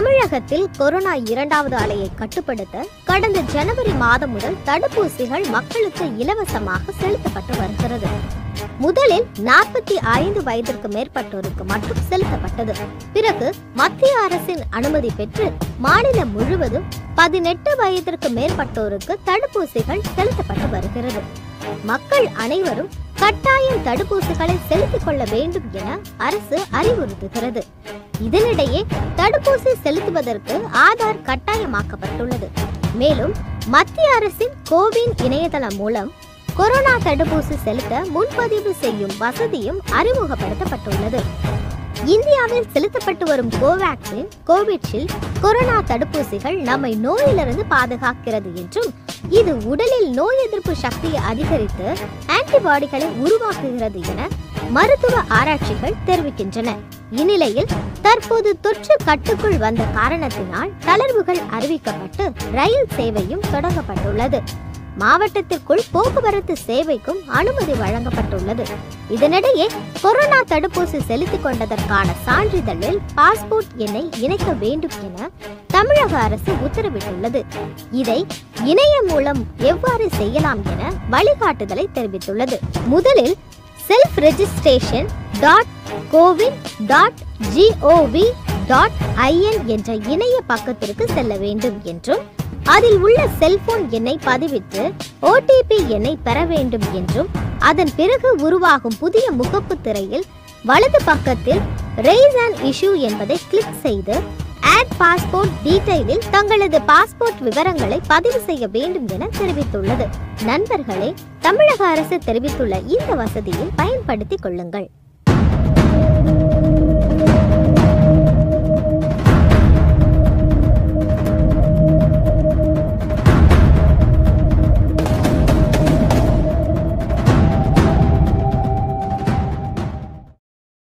தமிழகத்தில் கொரோனா இரண்டாவது அலையை கட்டுப்படுத்த கடந்த ஜனவரி மாதம் முதல் தடுப்பூசிகள் மக்களுக்கு இலவசமாக செலுத்தப்பட்டு வருகிறது முதலில் நாற்பத்தி ஐந்து வயதிற்கு மேற்பட்டோருக்கு மட்டும் செலுத்தப்பட்டது பிறகு மத்திய அரசின் அனுமதி பெற்று மாநிலம் முழுவதும் பதினெட்டு வயதிற்கு மேற்பட்டோருக்கு தடுப்பூசிகள் செலுத்தப்பட்டு வருகிறது மக்கள் அனைவரும் கட்டாயம் தடுப்பூசிகளை செலுத்திக் கொள்ள வேண்டும் என அரசு அறிவுறுத்துகிறது இதனிடையே தடுப்பூசி செலுத்துவதற்கு ஆதார் கட்டாயமாக்கப்பட்டுள்ளது மேலும் மத்திய அரசின் கோவின் இணையதளம் மூலம் கொரோனா தடுப்பூசி செலுத்த முன்பதிவு செய்யும் வசதியும் அறிமுகப்படுத்தப்பட்டுள்ளது இந்தியாவில் செலுத்தப்பட்டு வரும் கோவேக்சின் கோவிட்ஷீல்ட் கொரோனா தடுப்பூசிகள் நம்மை நோயிலிருந்து பாதுகாக்கிறது என்றும் இது உடலில் நோய் எதிர்ப்பு சக்தியை அதிகரித்து ஆன்டிபாடிகளை உருவாக்குகிறது என மருத்துவ ஆராய்ச்சிகள் தெரிவிக்கின்றன இந்நிலையில் தற்போது தொற்று கட்டுக்குள் வந்த காரணத்தினால் தளர்வுகள் அறிவிக்கப்பட்டு ரயில் சேவையும் தொடங்கப்பட்டுள்ளது மாவட்டத்திற்குள் போக்குவரத்து சேவைக்கும் அனுமதி வழங்கப்பட்டுள்ளது இதனிடையே கொரோனா தடுப்பூசி செலுத்திக் கொண்டதற்கான சான்றிதழில் பாஸ்போர்ட் எண்ணை இணைக்க வேண்டும் என தமிழக அரசு உத்தரவிட்டுள்ளது இதை இணையம் மூலம் எவ்வாறு செய்யலாம் என வழிகாட்டுதலை தெரிவித்துள்ளது முதலில் self registration dot CoWIN dot GOV dot IN என்ற இணைய பக்கத்திற்கு செல்ல வேண்டும் என்றும் அதில் உள்ள செல்போன் எண்ணை பதிவிட்டு ஓடிபி எண்ணை பெற வேண்டும் என்றும் அதன் பிறகு உருவாகும் புதிய முகப்பு திரையில் வலது பக்கத்தில் ரெய்ஸ் அண்ட் இஷ்யூ என்பதை கிளிக் செய்து ஆட் பாஸ்போர்ட் டீடைலில் தங்களது பாஸ்போர்ட் விவரங்களை பதிவு செய்ய வேண்டும் என தெரிவித்துள்ளது நண்பர்களே தமிழக அரசு தெரிவித்துள்ள இந்த வசதியை பயன்படுத்திக் கொள்ளுங்கள்